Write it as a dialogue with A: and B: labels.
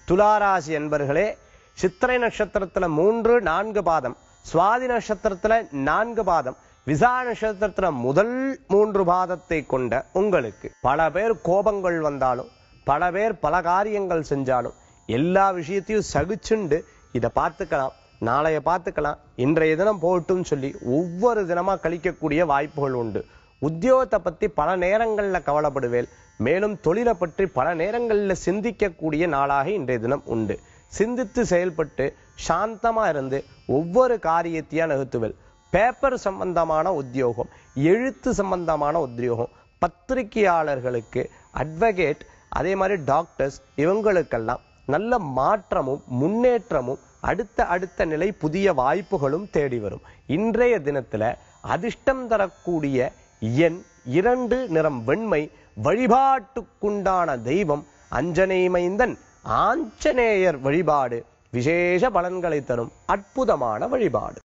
A: துளாராசி என்பர்களே சித்திரை நட்சத்திரத்துல மூன்று நான்கு பாதம் சுவாதி நட்சத்திரத்துல நான்கு பாதம் விசா நட்சத்திரத்துல முதல் மூன்று பாதத்தை கொண்ட உங்களுக்கு பல பேர் கோபங்கள் வந்தாலும் பல பேர் பல காரியங்கள் செஞ்சாலும் எல்லா விஷயத்தையும் சகிச்சுண்டு இதை பார்த்துக்கலாம் நாளைய பார்த்துக்கலாம் இன்றைய தினம் போகட்டும் சொல்லி ஒவ்வொரு தினமா கழிக்கக்கூடிய வாய்ப்புகள் உண்டு உத்தியோகத்தை பத்தி பல நேரங்கள்ல கவலைப்படுவேன் மேலும் தொழிலை பற்றி பல நேரங்கள்ல சிந்திக்கக்கூடிய நாளாக இன்றைய தினம் உண்டு சிந்தித்து செயல்பட்டு சாந்தமா இருந்து ஒவ்வொரு காரியத்தையா நகர்த்துவேன் பேப்பர் சம்பந்தமான உத்தியோகம் எழுத்து சம்பந்தமான உத்தியோகம் பத்திரிகையாளர்களுக்கு அட்வொகேட் அதே மாதிரி டாக்டர்ஸ் இவங்களுக்கெல்லாம் நல்ல மாற்றமும் முன்னேற்றமும் அடுத்த அடுத்த நிலை புதிய வாய்ப்புகளும் தேடி வரும் இன்றைய தினத்துல அதிர்ஷ்டம் தரக்கூடிய எண் இரண்டு நிறம் வெண்மை வழிபாட்டுக்குண்டான தெய்வம் அஞ்சனை மைந்தன் ஆஞ்சநேயர் வழிபாடு விசேஷ பலன்களை தரும் அற்புதமான வழிபாடு